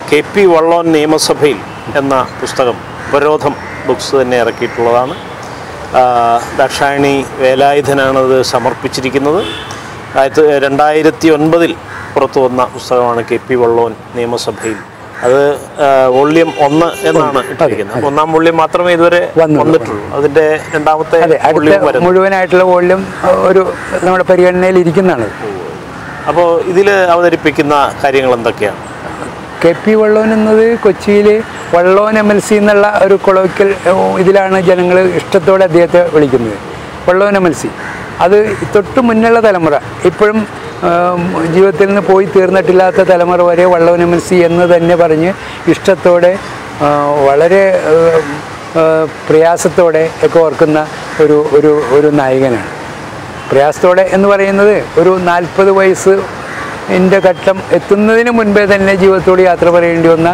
K P Vallon നിയമസഭയിൽ എന്ന പുസ്തകം ഉപരോധം ബുക്സ് തന്നെ ഇറക്കിയിട്ടുള്ളതാണ് ആ, ദാക്ഷായണി വേലായുധനാണത് സമർപ്പിച്ചിരിക്കുന്നത് ആയിരത്തി രണ്ടായിരത്തി ഒൻപതിൽ പുറത്തു വന്ന പുസ്തകമാണ് കെ പി വള്ളോൻ നിയമസഭയിൽ അത് ആ, വോള്യം ഒന്ന് എന്നാണ് ഇട്ടിരിക്കുന്നത് ഒന്നാം വോള്യം മാത്രമേ ഇതുവരെ വന്നുള്ളൂ. വന്നിട്ടുള്ളൂ അതിൻ്റെ രണ്ടാമത്തെ അതെ വോള്യം അടുത്ത വരുന്നു മുഴുവനായിട്ടുള്ള വോളിയം ഒരു നമ്മുടെ പരിഗണനയിൽ ഇരിക്കുന്നതാണ് അപ്പോൾ ഇതിൽ അവതരിപ്പിക്കുന്ന കാര്യങ്ങൾ എന്തൊക്കെയാണ് കെ പി വള്ളോൻ എന്നത് കൊച്ചിയിൽ വള്ളോൻ എം എൽ സി എന്നുള്ള ഒരു കൊളോക്കൽ ഇതിലാണ് ജനങ്ങൾ ഇഷ്ടത്തോടെ അദ്ദേഹത്തെ വിളിക്കുന്നത് വള്ളോൻ എം എൽ സി അത് തൊട്ട് മുന്നുള്ള തലമുറ ഇപ്പോഴും ആം, ജീവിതത്തിൽ നിന്ന് പോയി തീർന്നിട്ടില്ലാത്ത തലമുറ വരെ വള്ളോൻ എം എൽ സി എന്ന് തന്നെ പറഞ്ഞ് ഇഷ്ടത്തോടെ ആ, വളരെ ആ, ആ, പ്രയാസത്തോടെ ഒക്കെ ഓർക്കുന്ന ഒരു ഒരു ഒരു നായകനാണ് പ്രയാസത്തോടെ എന്ന് പറയുന്നത് ഒരു നാൽപ്പത് വയസ്സ് എൻ്റെ ഘട്ടം എത്തുന്നതിന് മുൻപേ തന്നെ ജീവിതത്തോട് യാത്ര പറയേണ്ടി വന്ന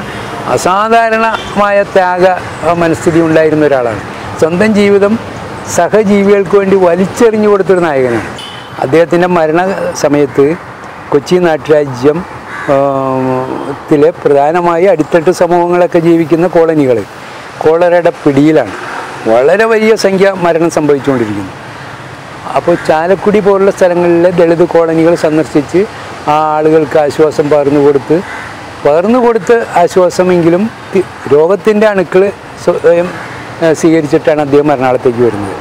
അസാധാരണമായ ത്യാഗ അഹ് മനസ്ഥിതി ഉണ്ടായിരുന്ന ഒരാളാണ് സ്വന്തം ജീവിതം സഹജീവികൾക്ക് വേണ്ടി വലിച്ചെറിഞ്ഞു കൊടുത്തൊരു നായകനാണ് അദ്ദേഹത്തിൻ്റെ മരണ സമയത്ത് കൊച്ചി നാട്ടുരാജ്യം ആം, ത്തിലെ പ്രധാനമായി അടിത്തട്ട് സമൂഹങ്ങളൊക്കെ ജീവിക്കുന്ന കോളനികൾ കോളറയുടെ പിടിയിലാണ് വളരെ വലിയ സംഖ്യ മരണം സംഭവിച്ചുകൊണ്ടിരിക്കുന്നു അപ്പോൾ ചാലക്കുടി പോലുള്ള സ്ഥലങ്ങളിലെ ദളിത് കോളനികൾ സന്ദർശിച്ച് ആ ആളുകൾക്ക് ആശ്വാസം പകർന്നു കൊടുത്ത് പകർന്നു കൊടുത്ത് ആശ്വാസമെങ്കിലും തി- രോഗത്തിൻ്റെ അണുക്കൾ സ്വയം ഏഹ്, സ്വീകരിച്ചിട്ടാണ് അദ്ദേഹം എറണാകുളത്തേക്ക് വരുന്നത്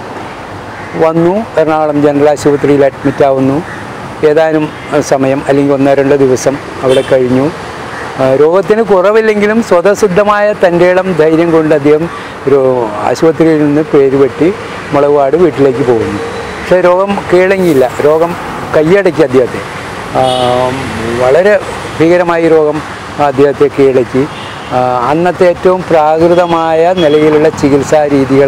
വന്നു എറണാകുളം ജനറൽ ആശുപത്രിയിൽ അഡ്മിറ്റ് ആവുന്നു ഏതാനും ഏഹ്, സമയം അല്ലെങ്കിൽ ഒന്നോ രണ്ടോ ദിവസം അവിടെ കഴിഞ്ഞു ആ, രോഗത്തിന് കുറവില്ലെങ്കിലും സ്വതസിദ്ധമായ തൻ്റെ ഇടം ധൈര്യം കൊണ്ട് അദ്ദേഹം ഒരു ആശുപത്രിയിൽ നിന്ന് പേര് വെട്ടി മുളകുപാട് വീട്ടിലേക്ക് പോകുന്നു പക്ഷേ രോഗം കീഴടങ്ങിയില്ല രോഗം കൈയടക്കി അദ്ദേഹത്തെ ആ, വളരെ ഭീകരമായി രോഗം അദ്ദേഹത്തെ കീഴടക്കി ആ, അന്നത്തെ ഏറ്റവും പ്രാകൃതമായ നിലയിലുള്ള ചികിത്സാ രീതികൾ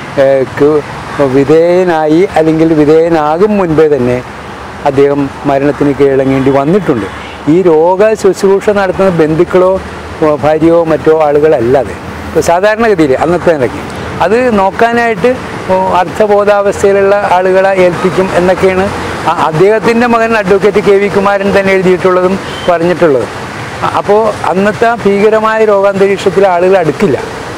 വിധേയനായി അല്ലെങ്കിൽ വിധേയനാകും മുൻപേ തന്നെ അദ്ദേഹം മരണത്തിന് കീഴടങ്ങേണ്ടി വന്നിട്ടുണ്ട് ഈ രോഗ ശുശ്രൂഷ നടത്തുന്ന ബന്ധുക്കളോ ഓ, ഭാര്യയോ മറ്റോ ആളുകളല്ല അത് ഇപ്പോൾ സാധാരണഗതിയിൽ അന്നത്തെ നിലയ്ക്ക് അത് നോക്കാനായിട്ട് ഓ, അർത്ഥബോധാവസ്ഥയിലുള്ള ആളുകളെ ഏൽപ്പിക്കും എന്നൊക്കെയാണ് ആ- അദ്ദേഹത്തിൻ്റെ മകൻ അഡ്വക്കേറ്റ് കെ വി കുമാരൻ തന്നെ എഴുതിയിട്ടുള്ളതും പറഞ്ഞിട്ടുള്ളതും അപ്പോൾ അന്നത്തെ ഭീകരമായ രോഗാന്തരീക്ഷത്തിൽ ആളുകൾ അടുക്കില്ല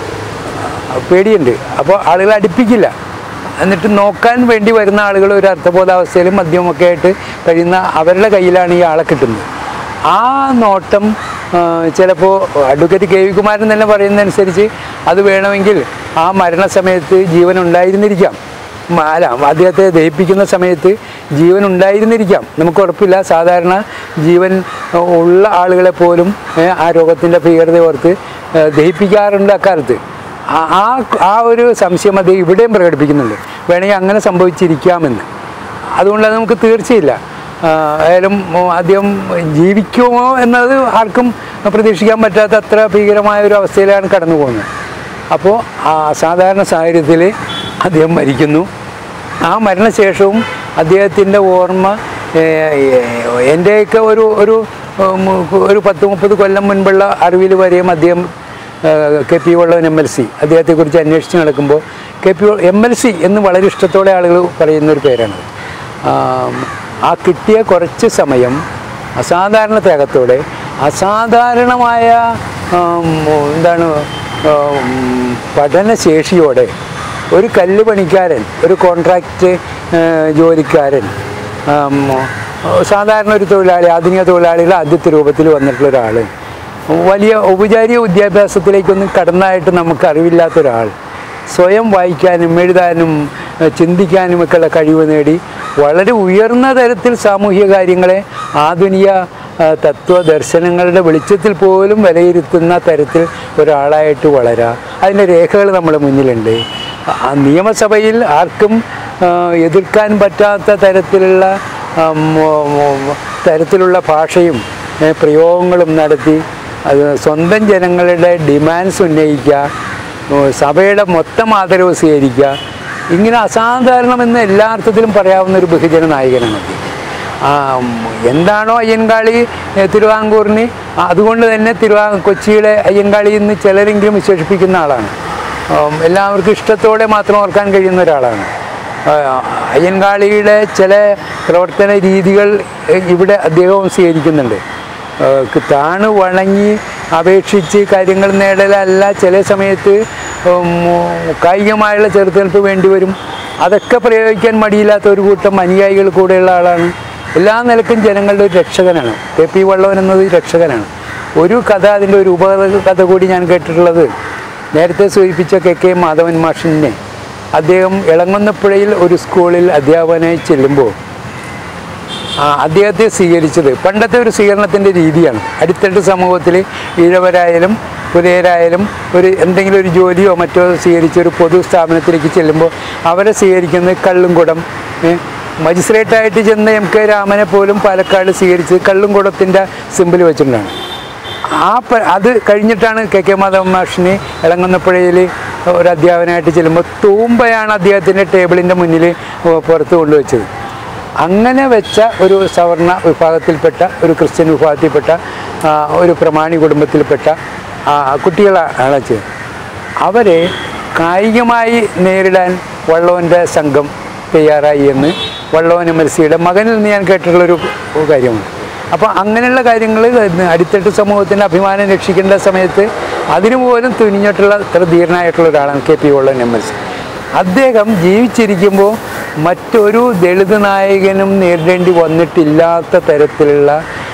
പേടിയുണ്ട് അപ്പോൾ ആളുകൾ അടുപ്പിക്കില്ല എന്നിട്ട് നോക്കാൻ വേണ്ടി വരുന്ന ആളുകൾ ഒരു അർത്ഥബോധാവസ്ഥയിലും മദ്യമൊക്കെ ആയിട്ട് കഴിയുന്ന അവരുടെ കയ്യിലാണ് ഈ ആളെ കിട്ടുന്നത് ആ നോട്ടം ചിലപ്പോൾ അഡ്വക്കേറ്റ് കെ വി കുമാരൻ തന്നെ പറയുന്നതനുസരിച്ച് അത് വേണമെങ്കിൽ ആ മരണസമയത്ത് ജീവൻ ഉണ്ടായിരുന്നിരിക്കാം മ- അല്ല അദ്ദേഹത്തെ ദഹിപ്പിക്കുന്ന സമയത്ത് ജീവൻ ഉണ്ടായിരുന്നിരിക്കാം നമുക്ക് ഉറപ്പില്ല സാധാരണ ജീവൻ ഏഹ്, ഉള്ള ആളുകളെ പോലും ഏഹ്, ആ രോഗത്തിൻ്റെ ഭീകരത ഓർത്ത് ഏഹ്, ദഹിപ്പിക്കാറുണ്ട് അക്കാലത്ത് ആ- ആ ആ ഒരു സംശയം അദ്ദേഹം ഇവിടെയും പ്രകടിപ്പിക്കുന്നുണ്ട് വേണമെങ്കിൽ അങ്ങനെ സംഭവിച്ചിരിക്കാമെന്ന് അതുകൊണ്ട് അത് നമുക്ക് തീർച്ചയില്ല ആ, ആയാലും ഓ, അദ്ദേഹം ജീവിക്കുമോ എന്നത് ആർക്കും പ്രതീക്ഷിക്കാൻ പറ്റാത്ത അത്ര ഭീകരമായ ഒരു അവസ്ഥയിലാണ് കടന്നു പോകുന്നത് അപ്പോൾ ആ സാധാരണ സാഹചര്യത്തിൽ അദ്ദേഹം മരിക്കുന്നു ആ മരണശേഷവും അദ്ദേഹത്തിൻ്റെ ഓർമ്മ ഏഹ്, എൻ്റെയൊക്കെ ഒരു ഒരു ഉം, ഒരു പത്ത് മുപ്പത് കൊല്ലം മുൻപുള്ള അറിവിൽ വരെയും അദ്ദേഹം ഏഹ്, K P Vallavan M L C അദ്ദേഹത്തെക്കുറിച്ച് അന്വേഷിച്ച് നടക്കുമ്പോൾ K P M L C എന്ന് വളരെ ഇഷ്ടത്തോടെ ആളുകൾ പറയുന്ന ഒരു പേരാണ് ആം, ആ കിട്ടിയ കുറച്ച് സമയം അസാധാരണ ത്യാഗത്തോടെ അസാധാരണമായ ആം, എന്താണ് ആം, പഠനശേഷിയോടെ ഒരു കല്ല് പണിക്കാരൻ ഒരു കോൺട്രാക്റ്റ് ഏഹ്, ജോലിക്കാരൻ ആം, സാധാരണ ഒരു തൊഴിലാളി ആധുനിക തൊഴിലാളികളുടെ ആദ്യത്തെ രൂപത്തിൽ വന്നിട്ടുള്ള ഒരാൾ വലിയ ഔപചാരിക വിദ്യാഭ്യാസത്തിലേക്കൊന്നും കടന്നായിട്ട് നമുക്ക് അറിവില്ലാത്ത ഒരാൾ സ്വയം വായിക്കാനും എഴുതാനും ഏഹ്, ചിന്തിക്കാനുമൊക്കെയുള്ള കഴിവ് നേടി വളരെ ഉയർന്ന തരത്തിൽ സാമൂഹിക കാര്യങ്ങളെ ആധുനിക ഏഹ്, തത്വദർശനങ്ങളുടെ വെളിച്ചത്തിൽ പോലും വിലയിരുത്തുന്ന തരത്തിൽ ഒരാളായിട്ട് വളരാം അതിൻ്റെ രേഖകൾ നമ്മുടെ മുന്നിലുണ്ട് ആ നിയമസഭയിൽ ആർക്കും ഏഹ്, എതിർക്കാൻ പറ്റാത്ത തരത്തിലുള്ള ആം, മോ- മോ- തരത്തിലുള്ള ഭാഷയും ഏഹ്, പ്രയോഗങ്ങളും നടത്തി അത് സ്വന്തം ജനങ്ങളുടെ ഡിമാൻഡ്സ് ഉന്നയിക്കുക ഏഹ്, സഭയുടെ മൊത്തം ആദരവ് സ്വീകരിക്കുക ഇങ്ങനെ അസാധാരണമെന്ന് എല്ലാ അർത്ഥത്തിലും പറയാവുന്ന ഒരു ബഹുജന നായകനാണ് അദ്ദേഹം. ആ, ഉം, എന്താണോ അയ്യൻകാളി ഏഹ്, തിരുവാങ്കൂറിന് അതുകൊണ്ട് തന്നെ തിരുവാ കൊച്ചിയിലെ അയ്യൻകാളി എന്ന് ചിലരെങ്കിലും വിശേഷിപ്പിക്കുന്ന ആളാണ് ഉം, എല്ലാവർക്കും ഇഷ്ടത്തോടെ മാത്രം ഓർക്കാൻ കഴിയുന്ന ഒരാളാണ് ആ, അയ്യൻകാളിയുടെ ചില പ്രവർത്തന രീതികൾ ഏഹ്, ഇവിടെ അദ്ദേഹവും സ്വീകരിക്കുന്നുണ്ട് ഏഹ്, ക്ക് താണ് വണങ്ങി അപേക്ഷിച്ച് കാര്യങ്ങൾ നേടലല്ല ചില സമയത്ത് ഉം, കായികമായുള്ള ചെറുത്തുനിൽപ്പ് വേണ്ടി വരും അതൊക്കെ പ്രയോഗിക്കാൻ മടിയില്ലാത്ത ഒരു കൂട്ടം അനുയായികൾ കൂടെയുള്ള ആളാണ് എല്ലാ നിലക്കും ജനങ്ങളുടെ ഒരു രക്ഷകനാണ് കെ പി വള്ളവൻ എന്നത് രക്ഷകനാണ് ഒരു കഥ അതിൻ്റെ ഒരു ഉപ കഥ കൂടി ഞാൻ കേട്ടിട്ടുള്ളത് നേരത്തെ സൂചിപ്പിച്ച കെ കെ മാധവൻ മാഷിനെ അദ്ദേഹം ഇളങ്ങുന്നപ്പുഴയിൽ ഒരു സ്കൂളിൽ അധ്യാപകനായി ചെല്ലുമ്പോൾ ആ, അദ്ദേഹത്തെ സ്വീകരിച്ചത് പണ്ടത്തെ ഒരു സ്വീകരണത്തിൻ്റെ രീതിയാണ് അടിത്തട്ട് സമൂഹത്തിൽ ഈഴവരായാലും പുലയരായാലും ഒരു എന്തെങ്കിലും ഒരു ജോലിയോ മറ്റോ സ്വീകരിച്ച് ഒരു പൊതു സ്ഥാപനത്തിലേക്ക് ചെല്ലുമ്പോൾ അവരെ സ്വീകരിക്കുന്നത് കള്ളുംകുടം ഏ, മജിസ്ട്രേറ്റായിട്ട് ചെന്ന എം കെ രാമനെ പോലും പാലക്കാട് സ്വീകരിച്ചത് കള്ളുംകുടത്തിൻ്റെ സിമ്പിൾ വെച്ചിട്ടുണ്ടാണ് ആ പ- അത് കഴിഞ്ഞിട്ടാണ് കെ കെ മാധവൻ മാഷിന് ഇളങ്ങുന്നപ്പുഴയിൽ ഒരു അധ്യാപകനായിട്ട് ചെല്ലുമ്പോൾ തൂമ്പയാണ് അദ്ദേഹത്തിൻ്റെ ടേബിളിൻ്റെ മുന്നിൽ പുറത്ത് കൊണ്ടുവച്ചത് അങ്ങനെ വെച്ച ഒരു സവർണ വിഭാഗത്തിൽപ്പെട്ട ഒരു ക്രിസ്ത്യൻ വിഭാഗത്തിൽപ്പെട്ട ആ, ഒരു പ്രമാണി കുടുംബത്തിൽപ്പെട്ട ആ, കുട്ടികളാണ് ചെയ്തത് അവരെ കായികമായി നേരിടാൻ വള്ളവൻ്റെ സംഘം തയ്യാറായി എന്ന് വള്ളവൻ എം എൽ സിയുടെ മകനിൽ നിന്ന് ഞാൻ കേട്ടിട്ടുള്ളൊരു കാര്യമാണ് അപ്പോൾ അങ്ങനെയുള്ള കാര്യങ്ങൾ അടിത്തട്ട് സമൂഹത്തിൻ്റെ അഭിമാനം രക്ഷിക്കേണ്ട സമയത്ത് അതിനു പോലും തുനിഞ്ഞിട്ടുള്ള ഇത്ര ധീരനായിട്ടുള്ള ഒരാളാണ് K P Vallan M L C അദ്ദേഹം ജീവിച്ചിരിക്കുമ്പോൾ മറ്റൊരു ദളിത് നായകനും നേരിടേണ്ടി വന്നിട്ടില്ലാത്ത തരത്തിലുള്ള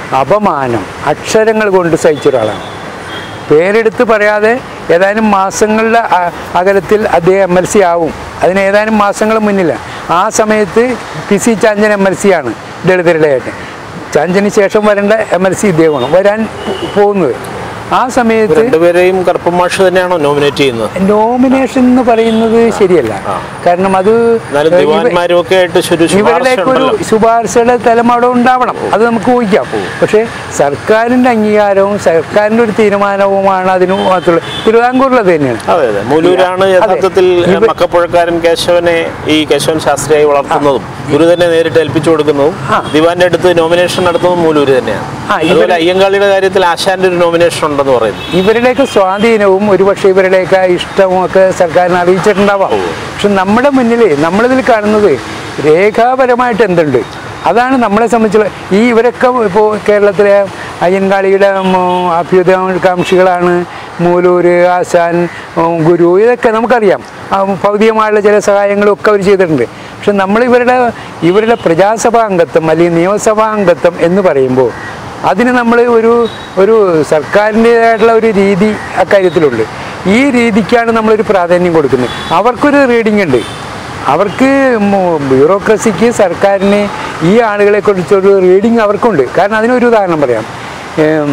അപമാനം അക്ഷരങ്ങൾ കൊണ്ട് സഹിച്ച ഒരാളാണ് പേരെടുത്ത് പറയാതെ ഏതാനും മാസങ്ങളുടെ അ- അകലത്തിൽ അദ്ദേഹം എം എൽ സി ആവും അതിന് ഏതാനും മാസങ്ങൾ മുന്നില്ല ആ സമയത്ത് P C Chanchan M L C ആണ് ദളിതരുടെ ആയിട്ട് ചാഞ്ചന് ശേഷം വരേണ്ട എം എൽ സി ഇദ്ദേഹമാണ് വരാൻ പോ- പോകുന്നത് ആ സമയത്ത് രണ്ടുപേരെയും കറുപ്പൻ മാഷ് തന്നെയാണോ നോമിനേറ്റ് ചെയ്യുന്നത് നോമിനേഷൻ എന്ന് പറയുന്നത് ശരിയല്ല കാരണം അത് എന്നാലും ഇവ- ദിവാൻമാരും ഒക്കെ ആയിട്ട് ശുരു ഇവരുടെയൊക്കെ ഒരു ഉണ്ടല്ലോ ശുപാർശയുടെ തലം അവിടെ ഉണ്ടാവണം അത് നമുക്ക് ഊഹിക്കാം പക്ഷേ സർക്കാരിൻ്റെ അംഗീകാരവും സർക്കാരിൻ്റെ ഒരു തീരുമാനവുമാണ് അതിന് മാത്രമുള്ള തിരുവിതാംകൂറിൽ അത് തന്നെയാണ് അതെ അതെ മൂലൂരാണ് യഥാർത്ഥത്തിൽ ഇവ- മക്കപ്പുഴക്കാരൻ കേശവനെ ഈ കേശവൻ ശാസ്ത്രിയായി വളർത്തുന്നതും ഗുരു തന്നെ നേരിട്ട് ഏൽപ്പിച്ചു കൊടുക്കുന്നതും ആ. ദിവാന്റെ അടുത്ത് നോമിനേഷൻ നടത്തുന്നതും മൂലൂര് തന്നെയാണ് ആ, ഇവര് അതുപോലെ അയ്യങ്കാളിയുടെ കാര്യത്തിൽ ആശാന്റെ ഒരു നോമിനേഷൻ ഉണ്ടെന്ന് പറയുന്നു ഇവരുടെയൊക്കെ സ്വാധീനവും ഒരുപക്ഷെ ഇവരുടെയൊക്കെ ഇഷ്ടവും ഒക്കെ സർക്കാരിനെ അറിയിച്ചിട്ടുണ്ടാവാം പക്ഷെ നമ്മുടെ മുന്നിൽ നമ്മളിതിൽ കാണുന്നത് രേഖാപരമായിട്ട് എന്തുണ്ട് അതാണ് നമ്മളെ സംബന്ധിച്ചുള്ള ഈ ഇവരൊക്കെ ഇപ്പോൾ കേരളത്തിലെ അയ്യൻകാളിയുടെ ഉം, അഭ്യുതകാംക്ഷികളാണ് മൂലൂര് ആശാൻ ഉം, ഗുരു ഇതൊക്കെ നമുക്കറിയാം ആ, ഭൗതികമായുള്ള ചില സഹായങ്ങളും ഒക്കെ അവർ ചെയ്തിട്ടുണ്ട് പക്ഷെ നമ്മൾ ഇവരുടെ ഇവരുടെ പ്രജാസഭാ അംഗത്വം അല്ലെങ്കിൽ നിയമസഭാ അംഗത്വം എന്ന് പറയുമ്പോൾ അതിന് നമ്മൾ ഒരു ഒരു സർക്കാരിൻ്റേതായിട്ടുള്ള ഒരു രീതി അക്കാര്യത്തിലുണ്ട് ഈ രീതിക്കാണ് നമ്മളൊരു പ്രാധാന്യം കൊടുക്കുന്നത് അവർക്കൊരു റീഡിംഗ് ഉണ്ട് അവർക്ക് മു- ബ്യൂറോക്രസിക്ക് സർക്കാരിന് ഈ ആളുകളെ കുറിച്ചൊരു റീഡിംഗ് അവർക്കുണ്ട് കാരണം അതിനൊരു ഉദാഹരണം പറയാം ഏം,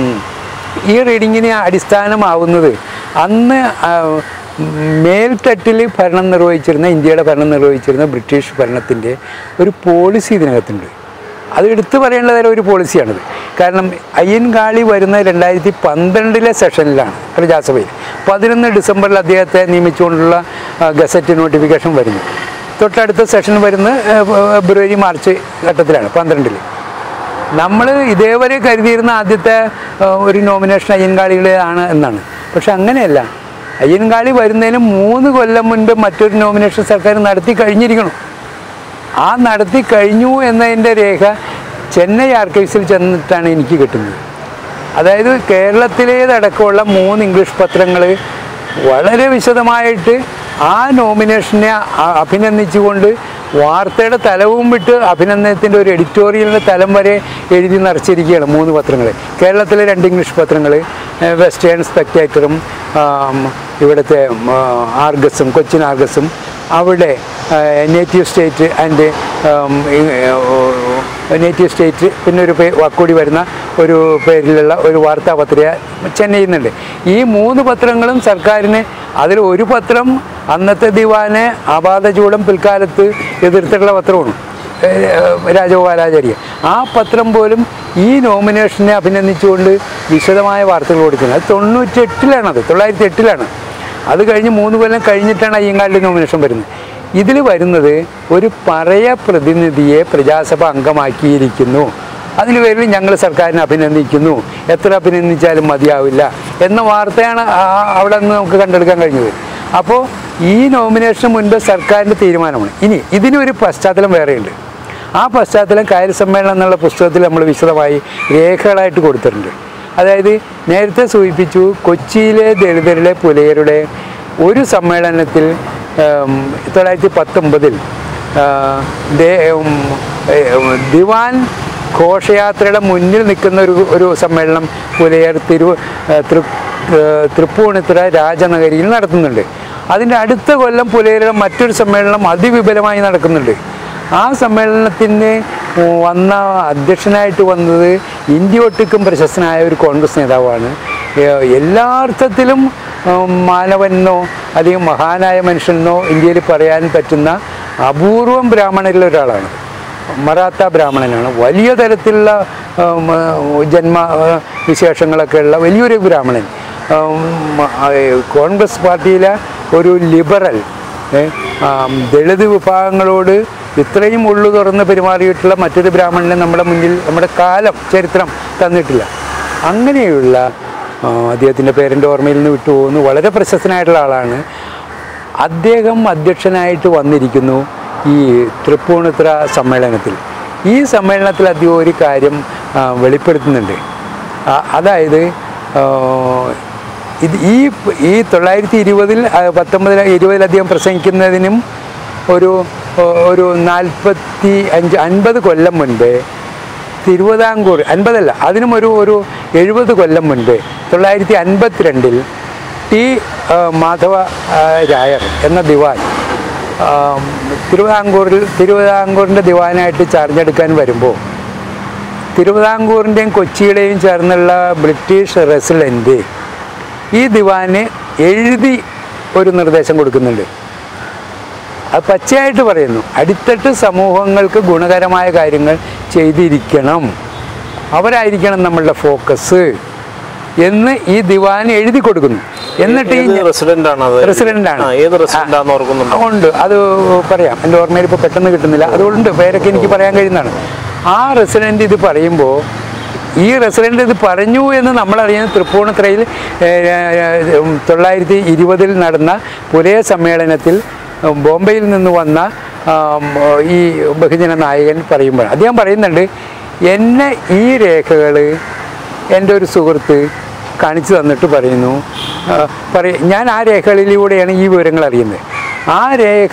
ഈ റീഡിങ്ങിന് അടിസ്ഥാനമാവുന്നത് അന്ന് ആ, മേൽത്തട്ടിൽ ഭരണം നിർവഹിച്ചിരുന്ന ഇന്ത്യയുടെ ഭരണം നിർവഹിച്ചിരുന്ന ബ്രിട്ടീഷ് ഭരണത്തിൻ്റെ ഒരു പോളിസി ഇതിനകത്തുണ്ട് അത് എടുത്തു പറയേണ്ട തരം ഒരു പോളിസിയാണിത് കാരണം അയ്യൻകാളി വരുന്ന രണ്ടായിരത്തി പന്ത്രണ്ടിലെ സെഷനിലാണ് പ്രജാസഭയിൽ പതിനൊന്ന് ഡിസംബറിൽ അദ്ദേഹത്തെ നിയമിച്ചുകൊണ്ടുള്ള ആ, ഗസറ്റ് നോട്ടിഫിക്കേഷൻ വരുന്നു തൊട്ടടുത്ത സെഷൻ വരുന്ന ആ, ഫെബ്രുവരി മാർച്ച് ഘട്ടത്തിലാണ് പന്ത്രണ്ടിൽ നമ്മൾ ഇതേവരെ കരുതിയിരുന്ന ആദ്യത്തെ ആ, ഒരു നോമിനേഷൻ അയ്യൻകാളികളെ ആണ് എന്നാണ് പക്ഷെ അങ്ങനെയല്ല അയ്യൻകാളി വരുന്നതിന് മൂന്ന് കൊല്ലം മുൻപ് മറ്റൊരു നോമിനേഷൻ സർക്കാർ നടത്തി കഴിഞ്ഞിരിക്കണം ആ നടത്തി കഴിഞ്ഞു എന്നതിൻ്റെ രേഖ ചെന്നൈ ആർക്കൈവ്സിൽ ചെന്നിട്ടാണ് എനിക്ക് കിട്ടുന്നത് അതായത് കേരളത്തിലേതടക്കമുള്ള മൂന്ന് ഇംഗ്ലീഷ് പത്രങ്ങൾ വളരെ വിശദമായിട്ട് ആ നോമിനേഷനെ അ- അഭിനന്ദിച്ചുകൊണ്ട് വാർത്തയുടെ തലവും വിട്ട് അഭിനന്ദനത്തിൻ്റെ ഒരു എഡിറ്റോറിയലിൻ്റെ തലം വരെ എഴുതി നിറച്ചിരിക്കുകയാണ് മൂന്ന് പത്രങ്ങൾ കേരളത്തിലെ രണ്ട് ഇംഗ്ലീഷ് പത്രങ്ങൾ വെസ്റ്റേൺ സ്പെക്ടേറ്ററും ആം, ഇവിടുത്തെ ഉം, ആ, ആർഗസും കൊച്ചിൻ ആർഗസും അവിടെ native state and native state പിന്നെ ഒരു പേ വാക്കുകൂടി വരുന്ന ഒരു പേരിലുള്ള ഒരു വാർത്താ പത്രിക ചെന്നൈയിൽ നിന്നുണ്ട് ഈ മൂന്ന് പത്രങ്ങളും സർക്കാരിന് അതിൽ ഒരു പത്രം അന്നത്തെ ദിവാനെ ആപാദചൂടം പിൽക്കാലത്ത് എതിർത്തിട്ടുള്ള പത്രമാണ് ഏഹ് രാജഗോപാലാചാര്യ ആ പത്രം പോലും ഈ നോമിനേഷനെ അഭിനന്ദിച്ചുകൊണ്ട് വിശദമായ വാർത്തകൾ കൊടുക്കുന്നത് അത് തൊണ്ണൂറ്റി എട്ടിലാണത് തൊള്ളായിരത്തി എട്ടിലാണ് അത് കഴിഞ്ഞ് മൂന്ന് കൊല്ലം കഴിഞ്ഞിട്ടാണ് അയ്യങ്കാളിൻ്റെ നോമിനേഷൻ വരുന്നത് ഇതിൽ വരുന്നത് ഒരു പറയ പ്രതിനിധിയെ പ്രജാസഭ അംഗമാക്കിയിരിക്കുന്നു അതിന് പേരിൽ ഞങ്ങൾ സർക്കാരിനെ അഭിനന്ദിക്കുന്നു എത്ര അഭിനന്ദിച്ചാലും മതിയാവില്ല എന്ന വാർത്തയാണ് ആ- അവിടെ നിന്ന് നമുക്ക് കണ്ടെടുക്കാൻ കഴിഞ്ഞത് അപ്പോൾ ഈ നോമിനേഷന് മുൻപ് സർക്കാരിൻ്റെ തീരുമാനമാണ് ഇനി ഇതിനൊരു പശ്ചാത്തലം വേറെയുണ്ട് ആ പശ്ചാത്തലം കാര്യസമ്മേളനം എന്നുള്ള പുസ്തകത്തിൽ നമ്മൾ വിശദമായി രേഖകളായിട്ട് കൊടുത്തിട്ടുണ്ട് അതായത് നേരത്തെ സൂചിപ്പിച്ചു കൊച്ചിയിലെ ദളിതരുടെ പുലയരുടെ ഒരു സമ്മേളനത്തിൽ ഉം, തൊള്ളായിരത്തി പത്തൊമ്പതിൽ ദിവാൻ ഘോഷയാത്രയുടെ മുന്നിൽ നിൽക്കുന്ന ഒരു ഒരു സമ്മേളനം പുലയർ തിരു ഏഹ് തൃ ഏഹ് തൃപ്പൂണിത്തുറ രാജനഗരിയിൽ നടത്തുന്നുണ്ട് അതിൻ്റെ അടുത്ത കൊല്ലം പുലയരുടെ മറ്റൊരു സമ്മേളനം അതിവിപുലമായി നടക്കുന്നുണ്ട് ആ സമ്മേളനത്തിന് വന്ന അധ്യക്ഷനായിട്ട് വന്നത് ഇന്ത്യ ഒട്ടുക്കും പ്രശസ്തനായ ഒരു കോൺഗ്രസ് നേതാവാണ് ഏഹ് എല്ലാ അർത്ഥത്തിലും ഉം, മാനവനെന്നോ അല്ലെങ്കിൽ മഹാനായ മനുഷ്യനെന്നോ ഇന്ത്യയിൽ പറയാൻ പറ്റുന്ന അപൂർവം ബ്രാഹ്മണരിൽ ഒരാളാണ് മറാത്ത ബ്രാഹ്മണനാണ് വലിയ തരത്തിലുള്ള ഉം, ജന്മ ഏഹ്, വിശേഷങ്ങളൊക്കെ ഉള്ള വലിയൊരു ബ്രാഹ്മണൻ ഉം, ഏഹ്, കോൺഗ്രസ് പാർട്ടിയിലെ ഒരു ലിബറൽ ഏഹ്, ആം, ദളിത് വിഭാഗങ്ങളോട് ഇത്രയും ഉള്ളു തുറന്ന് പെരുമാറിയിട്ടുള്ള മറ്റൊരു ബ്രാഹ്മണനെ നമ്മുടെ മുന്നിൽ നമ്മുടെ കാലം ചരിത്രം തന്നിട്ടില്ല അങ്ങനെയുള്ള ആ, അദ്ദേഹത്തിൻ്റെ പേരൻ്റെ ഓർമ്മയിൽ നിന്ന് വിട്ടുപോകുന്നു വളരെ പ്രശസ്തനായിട്ടുള്ള ആളാണ് അദ്ദേഹം അധ്യക്ഷനായിട്ട് വന്നിരിക്കുന്നു ഈ തൃപ്പൂണിത്തുറ സമ്മേളനത്തിൽ ഈ സമ്മേളനത്തിൽ അദ്ദേഹം ഒരു കാര്യം ആ, വെളിപ്പെടുത്തുന്നുണ്ട് ആ, അതായത് ആ, ഇത് ഈ ഈ തൊള്ളായിരത്തി ഇരുപതിൽ പത്തൊമ്പതിൽ ഇരുപതിലധികം പ്രസംഗിക്കുന്നതിനും ഒരു ഒരു നാൽപ്പത്തി അഞ്ച് അൻപത് കൊല്ലം മുൻപേ തിരുവിതാംകൂർ അൻപതല്ല അതിനും ഒരു ഒരു എഴുപത് കൊല്ലം മുൻപ് തൊള്ളായിരത്തി അൻപത്തിരണ്ടിൽ ടി ആ, മാധവ ആ, രായർ എന്ന ദിവാൻ ആ, തിരുവിതാംകൂറിൽ തിരുവിതാംകൂറിൻ്റെ ദിവാനായിട്ട് ചാർജെടുക്കാൻ വരുമ്പോൾ തിരുവിതാംകൂറിൻ്റെയും കൊച്ചിയുടെയും ചേർന്നുള്ള ബ്രിട്ടീഷ് റെസിഡൻറ്റ് ഈ ദിവാന് എഴുതി ഒരു നിർദ്ദേശം കൊടുക്കുന്നുണ്ട് അത് പച്ചയായിട്ട് പറയുന്നു അടിത്തട്ട് സമൂഹങ്ങൾക്ക് ഗുണകരമായ കാര്യങ്ങൾ ചെയ്തിരിക്കണം അവരായിരിക്കണം നമ്മളുടെ ഫോക്കസ് എന്ന് ഈ ദിവാൻ എഴുതി കൊടുക്കുന്നു എന്നിട്ട് ഈ ഏത് റെസിഡന്റ് ആണ് അത് റെസിഡന്റ് ആണ് ആ, ഏത് റെസിഡന്റ് ആണെന്ന് ഓർക്കുന്നുണ്ടോ ഉണ്ട് അത് പറയാം എൻ്റെ ഓർമ്മയിൽ ഇപ്പോൾ പെട്ടെന്ന് കിട്ടുന്നില്ല അതുകൊണ്ട് പേരൊക്കെ എനിക്ക് പറയാൻ കഴിയുന്നതാണ് ആ റെസിഡന്റ് ഇത് പറയുമ്പോൾ ഈ റെസിഡന്റ് ഇത് പറഞ്ഞു എന്ന് നമ്മളറിയുന്ന തൃപ്പൂണിത്തുറയിൽ ഏഹ്, ഏഹ്, ഉം, തൊള്ളായിരത്തി ഇരുപതിൽ നടന്ന പുലയ സമ്മേളനത്തിൽ ഉം, ബോംബെയിൽ നിന്ന് വന്ന ആം, ഈ ബഹുജന നായകൻ പറയുമ്പോൾ അദ്ദേഹം പറയുന്നുണ്ട് എന്നെ ഈ രേഖകൾ എൻ്റെ ഒരു സുഹൃത്ത് കാണിച്ചു തന്നിട്ട് പറയുന്നു ആ, പറയ ഞാൻ ആ രേഖകളിലൂടെയാണ് ഈ വിവരങ്ങൾ അറിയുന്നത് ആ രേഖ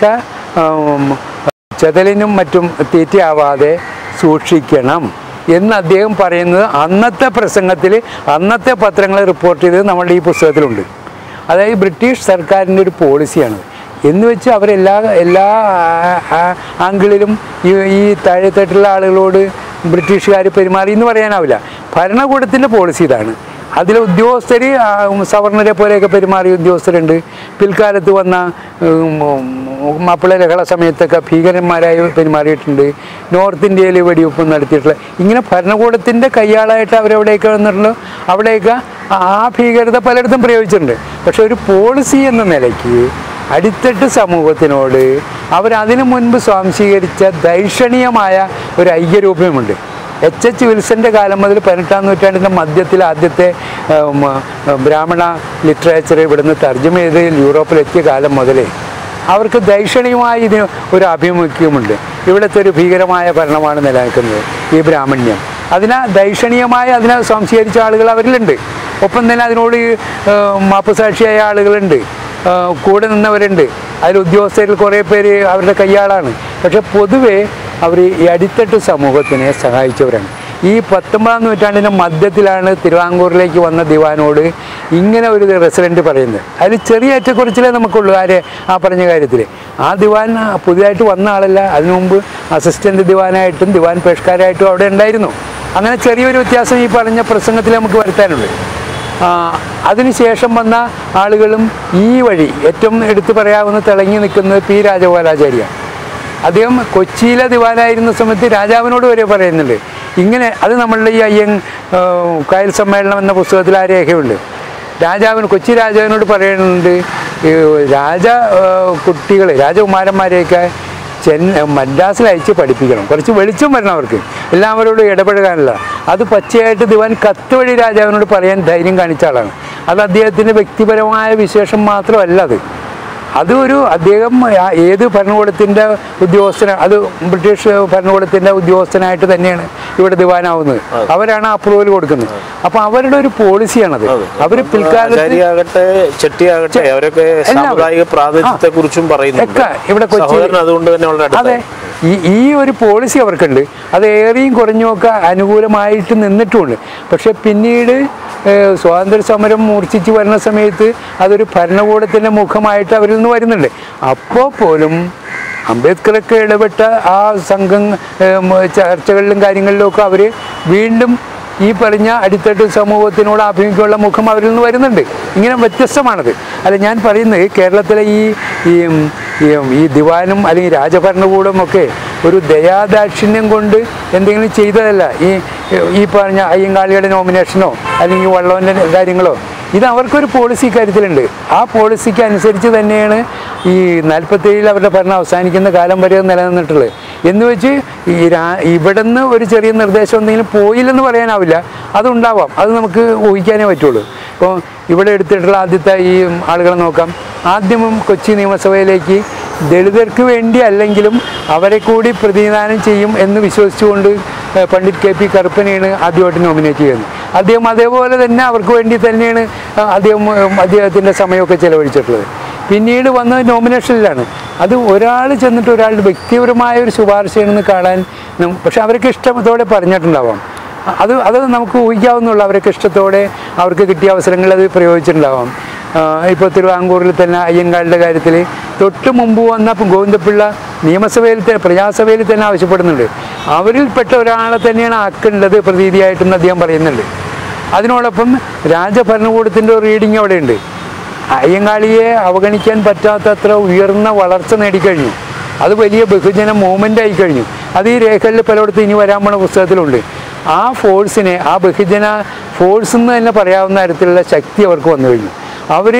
ഉം, ചെതലിനും മറ്റും തീറ്റയാവാതെ സൂക്ഷിക്കണം എന്ന് അദ്ദേഹം പറയുന്നത് അന്നത്തെ പ്രസംഗത്തിൽ അന്നത്തെ പത്രങ്ങൾ റിപ്പോർട്ട് ചെയ്തത് നമ്മുടെ ഈ പുസ്തകത്തിലുണ്ട് അതായത് ബ്രിട്ടീഷ് സർക്കാരിൻ്റെ ഒരു പോളിസിയാണ് എന്ന് വെച്ച് അവരെല്ലാ എല്ലാ ആ- ആ- ആംഗിളിലും ഈ ഈ താഴെത്തട്ടുള്ള ആളുകളോട് ബ്രിട്ടീഷുകാർ പെരുമാറി എന്ന് പറയാനാവില്ല ഭരണകൂടത്തിൻ്റെ പോളിസി ഇതാണ് അതിലെ ഉദ്യോഗസ്ഥർ സവർണരെ പോലെയൊക്കെ പെരുമാറിയ ഉദ്യോഗസ്ഥരുണ്ട് പിൽക്കാലത്ത് വന്ന ഉം, ഉം, മാപ്പിള ലഹള സമയത്തൊക്കെ ഭീകരന്മാരായി പെരുമാറിയിട്ടുണ്ട് നോർത്ത് ഇന്ത്യയിൽ വെടിവെപ്പ് നടത്തിയിട്ടുള്ള ഇങ്ങനെ ഭരണകൂടത്തിൻ്റെ കയ്യാളായിട്ട് അവരെവിടെയൊക്കെ വന്നിട്ടുള്ളൂ അവിടെയൊക്കെ ആ ഭീകരത പലയിടത്തും പ്രയോഗിച്ചിട്ടുണ്ട് പക്ഷെ ഒരു പോളിസി എന്ന നിലയ്ക്ക് അടിത്തട്ട് സമൂഹത്തിനോട് അവരതിനു മുൻപ് സ്വാംശീകരിച്ച ദൈക്ഷണീയമായ ഒരു ഐക്യരൂപമുണ്ട് എച്ച് എച്ച് വിൽസന്റെ കാലം മുതൽ പതിനെട്ടാം നൂറ്റാണ്ടിൻ്റെ മധ്യത്തിൽ ആദ്യത്തെ ഉം, ബ്രാഹ്മണ ലിറ്ററേച്ചർ ഇവിടുന്ന് തർജ്ജമ ചെയ്ത് യൂറോപ്പിലെത്തിയ കാലം മുതലേ അവർക്ക് ദൈക്ഷണികമായ ഇതിന് ഒരു ആഭിമുഖ്യമുണ്ട് ഇവിടുത്തെ ഒരു ഭീകരമായ ഭരണമാണ് നിലനിൽക്കുന്നത് ഈ ബ്രാഹ്മണ്യം അതിനെ ദൈക്ഷണീയമായ അതിനെ സംശീകരിച്ച ആളുകൾ അവരിലുണ്ട് ഒപ്പം തന്നെ അതിനോട് ഏഹ്, മാപ്പുസാക്ഷിയായ ആളുകളുണ്ട് ഏഹ്, കൂടെ നിന്നവരുണ്ട് അതിൽ ഉദ്യോഗസ്ഥരിൽ കുറേ പേര് അവരുടെ കയ്യാളാണ് പക്ഷെ പൊതുവേ അവർ ഈ അടിത്തട്ട് സമൂഹത്തിനെ സഹായിച്ചവരാണ് ഈ പത്തൊമ്പതാം നൂറ്റാണ്ടിൻ്റെ മധ്യത്തിലാണ് തിരുവാങ്കൂറിലേക്ക് വന്ന ദിവാനോട് ഇങ്ങനെ ഒരു റെസിഡൻറ്റ് പറയുന്നത് അതിൽ ചെറിയ ഏറ്റക്കുറച്ചിലേ നമുക്കുള്ളൂ ആരെ ആ പറഞ്ഞ കാര്യത്തിൽ ആ ദിവാൻ പുതിയതായിട്ട് വന്ന ആളല്ല അതിനു മുമ്പ് അസിസ്റ്റൻ്റ് ദിവാനായിട്ടും ദിവാൻ പേഷ്കാരായിട്ടും അവിടെ ഉണ്ടായിരുന്നു അങ്ങനെ ചെറിയൊരു വ്യത്യാസം ഈ പറഞ്ഞ പ്രസംഗത്തിൽ നമുക്ക് വരുത്താനുണ്ട് ആ, അതിനുശേഷം വന്ന ആളുകളും ഈ വഴി ഏറ്റവും എടുത്തു പറയാവുന്ന തിളങ്ങി നിൽക്കുന്നത് പി രാജഗോപാലാചാര്യാണ് അദ്ദേഹം കൊച്ചിയിലെ ദിവാനായിരുന്ന സമയത്ത് രാജാവിനോട് വരെ പറയുന്നുണ്ട് ഇങ്ങനെ അത് നമ്മളുടെ ഈ അയ്യൻ ആ, കായൽ സമ്മേളനം എന്ന പുസ്തകത്തിൽ ആ രേഖയുണ്ട് രാജാവിന് കൊച്ചി രാജാവിനോട് പറയുന്നുണ്ട് ഈ രാജ കുട്ടികൾ രാജകുമാരന്മാരെയൊക്കെ ചെന്ന മദ്രാസിൽ അയച്ച് പഠിപ്പിക്കണം കുറച്ച് വെളിച്ചം വരണം അവർക്ക് എല്ലാവരോടും ഇടപഴകാനുള്ള അത് പച്ചയായിട്ട് ദിവാൻ കത്ത് വഴി രാജാവിനോട് പറയാൻ ധൈര്യം കാണിച്ച ആളാണ് അത് അദ്ദേഹത്തിൻ്റെ വ്യക്തിപരമായ വിശേഷം മാത്രമല്ല അത് അത് ഒരു അദ്ദേഹം ആ ഏത് ഭരണകൂടത്തിൻ്റെ ഉദ്യോഗസ്ഥന അത് ബ്രിട്ടീഷ് ഭരണകൂടത്തിൻ്റെ ഉദ്യോഗസ്ഥനായിട്ട് തന്നെയാണ് ഇവിടെ ദിവാനാവുന്നത് അവരാണ് അപ്രൂവൽ കൊടുക്കുന്നത് അപ്പോൾ അവരുടെ ഒരു പോളിസിയാണത് അവർ പിൽക്കാലത്ത് ആചാര്യാകട്ടെ ചെട്ടിയാകട്ടെ അവരൊക്കെ സാമുദായിക പ്രാതിനിധ്യത്തെ കുറിച്ചും പറയുന്നുണ്ട് ഒക്കെ ഇവിടെ കൊച്ചി സഹോദരൻ അതുകൊണ്ട് തന്നെ വളരെ അതെ അടുത്ത ഈ ഈ ഒരു പോളിസി അവർക്കുണ്ട് അത് ഏറെയും കുറഞ്ഞുമൊക്കെ അനുകൂലമായിട്ട് നിന്നിട്ടുമുണ്ട് പക്ഷെ പിന്നീട് ഏഹ്, സ്വാതന്ത്ര്യ സമരം മൂർച്ഛിച്ച് വരുന്ന സമയത്ത് അതൊരു ഭരണകൂടത്തിൻ്റെ മുഖമായിട്ട് അവരിൽ നിന്ന് വരുന്നുണ്ട് അപ്പോൾ പോലും അംബേദ്കറൊക്കെ ഇടപെട്ട ആ സംഘം ഏഹ്, മ- ചർച്ചകളിലും കാര്യങ്ങളിലും ഒക്കെ അവർ വീണ്ടും ഈ പറഞ്ഞ അടിത്തട്ട് സമൂഹത്തിനോട് ആഭിമുഖ്യമുള്ള മുഖം അവരിൽ നിന്ന് വരുന്നുണ്ട് ഇങ്ങനെ വ്യത്യസ്തമാണത് അല്ല ഞാൻ പറയുന്നത് കേരളത്തിലെ ഈ ഈ ഉം, ഈ ഉം, ഈ ദിവാനും അല്ലെങ്കിൽ രാജഭരണകൂടം ഒക്കെ ഒരു ദയാദാക്ഷിണ്യം കൊണ്ട് എന്തെങ്കിലും ചെയ്തതല്ല ഈ ഈ പറഞ്ഞ അയ്യങ്കാളിയുടെ നോമിനേഷനോ അല്ലെങ്കിൽ വള്ളവൻ്റെ കാര്യങ്ങളോ ഇത് അവർക്കൊരു പോളിസി കാര്യത്തിലുണ്ട് ആ പോളിസിക്ക് അനുസരിച്ച് തന്നെയാണ് ഈ നാൽപ്പത്തേഴിൽ അവരുടെ ഭരണം അവസാനിക്കുന്ന കാലം വരെ അത് നിലനിന്നിട്ടുള്ളത് എന്ന് വെച്ച് ഈ രാ ഇവിടുന്ന് ഒരു ചെറിയ നിർദ്ദേശം എന്തെങ്കിലും പോയില്ലെന്ന് പറയാനാവില്ല അതുണ്ടാവാം അത് നമുക്ക് ഊഹിക്കാനേ പറ്റുള്ളൂ ഇപ്പോൾ ഇവിടെ എടുത്തിട്ടുള്ള ആദ്യത്തെ ഈ ആളുകളെ നോക്കാം ആദ്യമം കൊച്ചി നിയമസഭയിലേക്ക് ദളിതർക്ക് വേണ്ടി അല്ലെങ്കിലും അവരെ കൂടി പ്രതിനിധാനം ചെയ്യും എന്ന് വിശ്വസിച്ചുകൊണ്ട് ഏഹ്, പണ്ഡിറ്റ് കെ പി കറുപ്പനെയാണ് ആദ്യമായിട്ട് നോമിനേറ്റ് ചെയ്യുന്നത് അദ്ദേഹം അതേപോലെ തന്നെ അവർക്ക് വേണ്ടി തന്നെയാണ് ആ, അദ്ദേഹം ഉം, അദ്ദേഹത്തിൻ്റെ സമയമൊക്കെ ചെലവഴിച്ചിട്ടുള്ളത് പിന്നീട് വന്നത് നോമിനേഷനിലാണ് അത് ഒരാൾ ചെന്നിട്ട് ഒരാളുടെ വ്യക്തിപരമായ ഒരു ശുപാർശയാണെന്ന് കാണാൻ നം- പക്ഷെ അവർക്ക് ഇഷ്ടത്തോടെ പറഞ്ഞിട്ടുണ്ടാവാം അത് അത് നമുക്ക് ഊഹിക്കാവുന്നുള്ളൂ അവരൊക്കെ ഇഷ്ടത്തോടെ അവർക്ക് കിട്ടിയ അവസരങ്ങൾ അത് പ്രയോഗിച്ചിട്ടുണ്ടാവാം ഇപ്പോൾ തിരുവാങ്കൂറിൽ തന്നെ അയ്യങ്കാളിൻ്റെ കാര്യത്തിൽ തൊട്ട് മുമ്പ് വന്ന ഗോവിന്ദപിള്ള നിയമസഭയിൽ തന്നെ പ്രജാസഭയിൽ തന്നെ ആവശ്യപ്പെടുന്നുണ്ട് അവരിൽപ്പെട്ട ഒരാളെ തന്നെയാണ് ആക്കേണ്ടത് പ്രതീതിയായിട്ടെന്ന് അദ്ദേഹം പറയുന്നുണ്ട് അതിനോടൊപ്പം രാജഭരണകൂടത്തിൻ്റെ ഒരു റീഡിങ് അവിടെയുണ്ട് അയ്യങ്കാളിയെ അവഗണിക്കാൻ പറ്റാത്തത്ര ഉയർന്ന വളർച്ച നേടിക്കഴിഞ്ഞു അത് വലിയ ബഹുജന മൂവ്മെൻ്റ് ആയി കഴിഞ്ഞു അത് ഈ രേഖകളിൽ പലയിടത്തും ഇനി വരാൻ പോണ പുസ്തകത്തിലുണ്ട് ആ ഫോഴ്സിനെ ആ ബഹുജന ഫോഴ്സ് എന്ന് തന്നെ പറയാവുന്ന തരത്തിലുള്ള ശക്തി അവർക്ക് വന്നു കഴിഞ്ഞു അവർ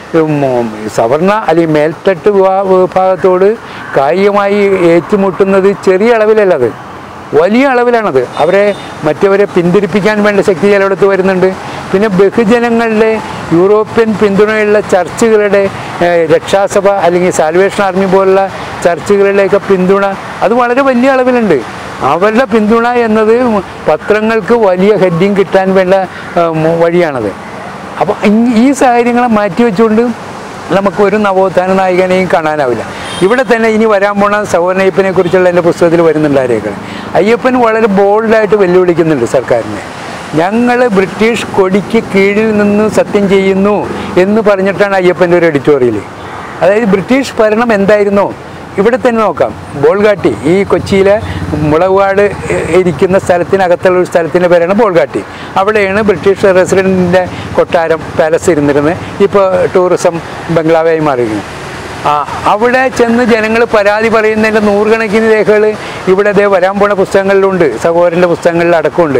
സവർണ അല്ലെങ്കിൽ മേൽത്തട്ട് വിഭാ- വിഭാഗത്തോട് കായികമായി ഏറ്റുമുട്ടുന്നത് ചെറിയ അളവിലല്ല അത് വലിയ അളവിലാണത് അവരെ മറ്റവരെ പിന്തിരിപ്പിക്കാൻ വേണ്ട ശക്തി ചിലയിടത്ത് വരുന്നുണ്ട് പിന്നെ ബഹുജനങ്ങളുടെ യൂറോപ്യൻ പിന്തുണയുള്ള ചർച്ചുകളുടെ ഏഹ്, രക്ഷാസഭ അല്ലെങ്കിൽ സാൽവേഷൻ ആർമി പോലുള്ള ചർച്ചുകളിലേക്ക് പിന്തുണ അത് വളരെ വലിയ അളവിലുണ്ട് അവരുടെ പിന്തുണ എന്നത് പത്രങ്ങൾക്ക് വലിയ ഹെഡിങ് കിട്ടാൻ വേണ്ട ഏഹ്, വഴിയാണത് അപ്പോൾ ഈ സാഹചര്യങ്ങളെ മാറ്റി വെച്ചുകൊണ്ട് നമുക്ക് ഒരു നവോത്ഥാന നായകനെയും കാണാനാവില്ല ഇവിടെ തന്നെ ഇനി വരാൻ പോണ സവർണയ്യപ്പനെ കുറിച്ചുള്ള എൻ്റെ പുസ്തകത്തിൽ വരുന്നുണ്ട് ആ രേഖകൾ അയ്യപ്പൻ വളരെ ബോൾഡായിട്ട് വെല്ലുവിളിക്കുന്നുണ്ട് സർക്കാരിനെ ഞങ്ങൾ ബ്രിട്ടീഷ് കൊടിക്ക് കീഴിൽ നിന്ന് സത്യം ചെയ്യുന്നു എന്ന് പറഞ്ഞിട്ടാണ് അയ്യപ്പൻ്റെ ഒരു എഡിറ്റോറിയൽ അതായത് ബ്രിട്ടീഷ് ഭരണം എന്തായിരുന്നോ ഇവിടെ തന്നെ നോക്കാം ബോൾഗാട്ടി ഈ കൊച്ചിയിലെ മുളകുകാട് ഇ- ഇരിക്കുന്ന സ്ഥലത്തിനകത്തുള്ള ഒരു സ്ഥലത്തിൻ്റെ പേരാണ് ബോൾഗാട്ടി അവിടെയാണ് ബ്രിട്ടീഷ് റെസിഡൻറ്റിൻ്റെ കൊട്ടാരം പാലസ് ഇരുന്നിരുന്നത് ഇപ്പോൾ ടൂറിസം ബംഗ്ലാവായി മാറിയിരിക്കുന്നത് ആ അവിടെ ചെന്ന് ജനങ്ങൾ പരാതി പറയുന്നതിൻ്റെ നൂറുകണക്കിന് രേഖകൾ ഇവിടെ ദേ വരാൻ പോണ പുസ്തകങ്ങളിലുണ്ട് സഹോദരൻ്റെ പുസ്തകങ്ങളിൽ അടക്കമുണ്ട്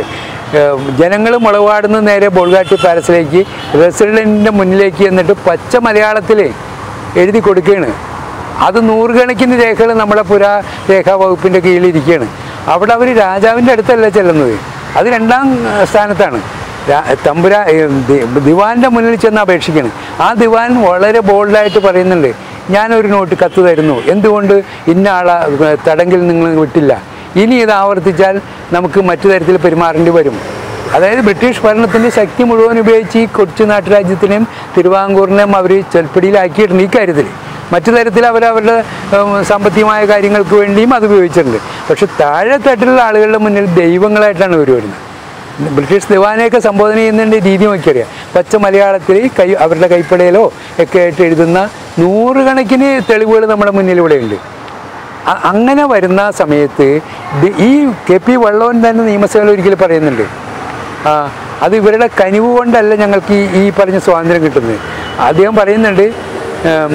ജനങ്ങൾ മുളകുകാടുന്ന് നേരെ ബോൾഗാട്ടി പാലസിലേക്ക് റെസിഡൻറ്റിൻ്റെ മുന്നിലേക്ക് എന്നിട്ട് പച്ച മലയാളത്തിൽ എഴുതി കൊടുക്കുകയാണ് അത് നൂറുകണക്കിന് രേഖകൾ നമ്മുടെ പുരാ രേഖാ വകുപ്പിൻ്റെ കീഴിലിരിക്കുകയാണ് അവിടെ അവർ രാജാവിൻ്റെ അടുത്തല്ല ചെല്ലുന്നത് അത് രണ്ടാം ആ, സ്ഥാനത്താണ് രാ- തമ്പുരാ ഏ, ദി- ദിവാൻ്റെ മുന്നിൽ ചെന്ന് അപേക്ഷിക്കണം ആ ദിവാൻ വളരെ ബോൾഡായിട്ട് പറയുന്നുണ്ട് ഞാനൊരു നോട്ട് കത്ത് തരുന്നു എന്തുകൊണ്ട് ഇന്ന ആളെ ഏ, തടങ്കിൽ നിങ്ങൾ വിട്ടില്ല ഇനി ഇത് ആവർത്തിച്ചാൽ നമുക്ക് മറ്റു തരത്തിൽ പെരുമാറേണ്ടി വരും അതായത് ബ്രിട്ടീഷ് ഭരണത്തിൻ്റെ ശക്തി മുഴുവൻ ഉപയോഗിച്ച് ഈ കൊച്ചു നാട്ടുരാജ്യത്തിനെയും തിരുവാങ്കൂറിനെയും അവർ ചെൽപ്പടിയിലാക്കിയിട്ടുണ്ട് ഈ കാര്യത്തിൽ മറ്റു തരത്തിൽ അവർ അവരുടെ ഉം, സാമ്പത്തികമായ കാര്യങ്ങൾക്ക് വേണ്ടിയും അത് ഉപയോഗിച്ചിട്ടുണ്ട് പക്ഷെ താഴെ തട്ടിലുള്ള ആളുകളുടെ മുന്നിൽ ദൈവങ്ങളായിട്ടാണ് ഇവർ വരുന്നത് ബ്രിട്ടീഷ് ദിവാനെയൊക്കെ സംബോധന ചെയ്യുന്നതിൻ്റെ രീതി നോക്കിയറിയാം പച്ച മലയാളത്തിൽ കൈ അവരുടെ കൈപ്പടയിലോ ഒക്കെ ആയിട്ട് എഴുതുന്ന നൂറുകണക്കിന് തെളിവുകൾ നമ്മുടെ മുന്നിൽ ഇവിടെയുണ്ട് അ- അങ്ങനെ വരുന്ന സമയത്ത് ദി- ഈ കെ പി വള്ളവൻ തന്നെ നിയമസഭയിൽ ഒരിക്കലും പറയുന്നുണ്ട് ആ, അത് ഇവരുടെ കനിവ് കൊണ്ടല്ല ഞങ്ങൾക്ക് ഈ ഈ പറഞ്ഞ സ്വാതന്ത്ര്യം കിട്ടുന്നത് അദ്ദേഹം പറയുന്നുണ്ട് ഉം,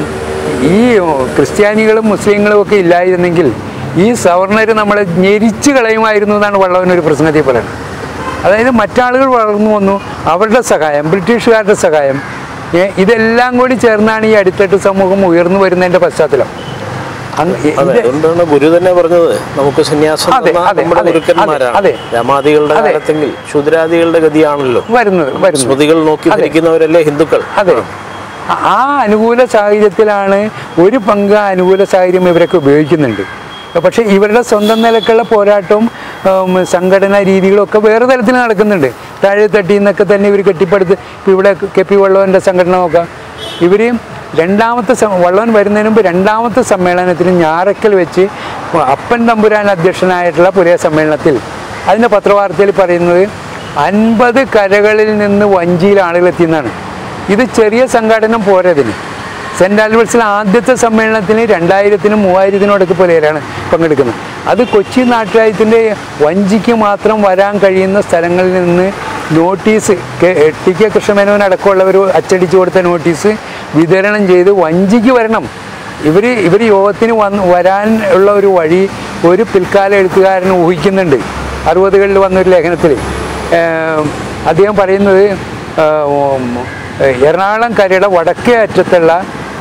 ഈ ക്രിസ്ത്യാനികളും മുസ്ലിങ്ങളും ഒക്കെ ഇല്ലായിരുന്നെങ്കിൽ ഈ സവർണർ നമ്മളെ ഞെരിച്ച് കളയുമായിരുന്നു എന്നാണ് വള്ളവൻ ഒരു പ്രസംഗത്തിൽ പറയുന്നത് അതായത് മറ്റാളുകൾ വളർന്നു വന്നു അവരുടെ സഹായം ബ്രിട്ടീഷുകാരുടെ സഹായം ഏ, ഇതെല്ലാം കൂടി ചേർന്നാണ് ഈ അടിത്തട്ട് സമൂഹം ഉയർന്നു വരുന്നതിൻ്റെ പശ്ചാത്തലം അങ് ഇ- അതെ ഇത് അതുകൊണ്ടാണ് ഗുരു തന്നെ പറഞ്ഞത് നമുക്ക് സന്യാസം അതെ, തന്ന അതെ, നമ്മുടെ അതെ, ഗുരുക്കന്മാരാണ് അതെ. രമാദികളുടെ അതെ. കാലത്തെങ്കിൽ ശുദ്രാദികളുടെ ഗതിയാണല്ലോ വരുന്നത് വരുന്നത് സ്മൃതികൾ നോക്കി അതെ. ധരിക്കുന്നവരല്ലേ ഹിന്ദുക്കൾ അതെ ആ അനുകൂല സാഹചര്യത്തിലാണ് ഒരു പങ്ക് ആ അനുകൂല സാഹചര്യം ഇവരൊക്കെ ഉപയോഗിക്കുന്നുണ്ട് പക്ഷേ ഇവരുടെ സ്വന്തം നിലക്കുള്ള പോരാട്ടവും ഉം, സംഘടനാ രീതികളും ഒക്കെ വേറെ തരത്തിൽ നടക്കുന്നുണ്ട് താഴെ തട്ടി നിന്നൊക്കെ തന്നെ ഇവർ കെട്ടിപ്പടുത്ത് ഇപ്പോൾ ഇവിടെ കെ പി വള്ളവൻ്റെ സംഘടന നോക്കാം ഇവർ രണ്ടാമത്തെ സം- വള്ളവൻ വരുന്നതിന് മുമ്പ് രണ്ടാമത്തെ സമ്മേളനത്തിന് ഞാറക്കൽ വെച്ച് അപ്പൻ തമ്പുരാൻ അധ്യക്ഷനായിട്ടുള്ള പുതിയ സമ്മേളനത്തിൽ അതിൻ്റെ പത്രവാർത്തയിൽ പറയുന്നത് അൻപത് കരകളിൽ നിന്ന് വഞ്ചിയിൽ ആളുകൾ എത്തിയെന്നാണ് ഇത് ചെറിയ സംഘടന പോരതിന് സെൻറ്റ് ആൽബർട്സിലെ ആദ്യത്തെ സമ്മേളനത്തിന് രണ്ടായിരത്തിനും മൂവായിരത്തിനും അടുത്ത് പുലയിലാണ് പങ്കെടുക്കുന്നത് അത് കൊച്ചി നാട്ടുരാജ്യത്തിൻ്റെ വഞ്ചിക്ക് മാത്രം വരാൻ കഴിയുന്ന സ്ഥലങ്ങളിൽ നിന്ന് notice K- T K Krishna Menon അടക്കമുള്ളവർ അച്ചടിച്ചു കൊടുത്ത നോട്ടീസ് വിതരണം ചെയ്ത് വഞ്ചിക്ക് വരണം ഇവർ ഇവർ യോഗത്തിന് വന്ന് വരാൻ ഉള്ള ഒരു വഴി ഒരു പിൽക്കാല എഴുത്തുകാരൻ ഊഹിക്കുന്നുണ്ട് അറുപതുകളിൽ വന്നൊരു ലേഖനത്തിൽ ഏം, അദ്ദേഹം പറയുന്നത് ഏം, എറണാകുളം കരയുടെ വടക്കേ അറ്റത്തുള്ള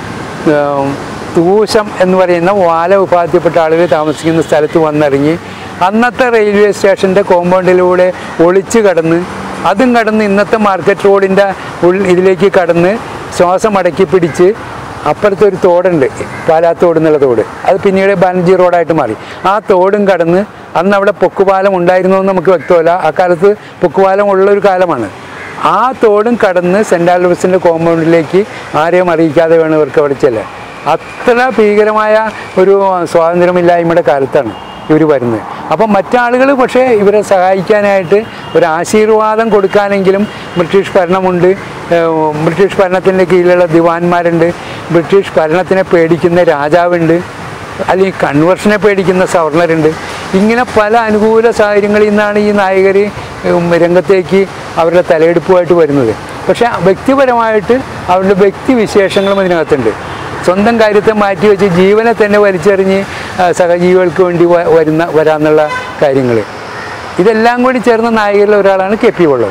ഏം, തൂശം എന്ന് പറയുന്ന വാല വിഭാഗത്തിൽപ്പെട്ട ആളുകൾ താമസിക്കുന്ന സ്ഥലത്ത് വന്നിറങ്ങി അന്നത്തെ റെയിൽവേ സ്റ്റേഷൻ്റെ കോമ്പൗണ്ടിലൂടെ ഒളിച്ച് കടന്ന് അതും കടന്ന് ഇന്നത്തെ മാർക്കറ്റ് റോഡിൻ്റെ ഉൾ ഇതിലേക്ക് കടന്ന് ശ്വാസം അടക്കി പിടിച്ച് അപ്പുറത്തെ ഒരു തോടുണ്ട് പാലാത്തോട് എന്നുള്ള തോട് അത് പിന്നീട് ബാനർജി റോഡായിട്ട് മാറി ആ തോടും കടന്ന് അന്ന് അവിടെ പൊക്കുപാലം ഉണ്ടായിരുന്നോ എന്ന് നമുക്ക് വ്യക്തമല്ല ആ കാലത്ത് പൊക്കുപാലം ഉള്ള ഒരു കാലമാണ് ആ തോടും കടന്ന് സെൻറ്റ് ആൽബർട്സിൻ്റെ കോമ്പൗണ്ടിലേക്ക് ആരെയും അറിയിക്കാതെ വേണം ഇവർക്ക് അവിടെ ചെല്ലാൻ അത്ര ഭീകരമായ ഒരു സ്വാതന്ത്ര്യമില്ലായ്മയുടെ കാലത്താണ് ഇവർ വരുന്നത് അപ്പം മറ്റാളുകൾ പക്ഷേ ഇവരെ സഹായിക്കാനായിട്ട് ഒരു ആശീർവാദം കൊടുക്കാനെങ്കിലും ബ്രിട്ടീഷ് ഭരണമുണ്ട് ഏഹ് ബ്രിട്ടീഷ് ഭരണത്തിൻ്റെ കീഴിലുള്ള ദിവാൻമാരുണ്ട് ബ്രിട്ടീഷ് ഭരണത്തിനെ പേടിക്കുന്ന രാജാവുണ്ട് അല്ലെങ്കിൽ കൺവേർഷനെ പേടിക്കുന്ന സവർണറുണ്ട് ഇങ്ങനെ പല അനുകൂല സാഹചര്യങ്ങളിൽ നിന്നാണ് ഈ നായകർ രംഗത്തേക്ക് അവരുടെ തലയെടുപ്പുമായിട്ട് വരുന്നത് പക്ഷേ വ്യക്തിപരമായിട്ട് അവരുടെ വ്യക്തിവിശേഷങ്ങളും ഇതിനകത്തുണ്ട് സ്വന്തം കാര്യത്തെ മാറ്റിവെച്ച് ജീവനെ തന്നെ വലിച്ചെറിഞ്ഞ് ആ, സഹജീവികൾക്ക് വേണ്ടി വ- വരുന്ന വരാന്നുള്ള കാര്യങ്ങൾ ഇതെല്ലാം കൂടി ചേർന്ന നായകരിൽ ഒരാളാണ് കെ പി വള്ളവ്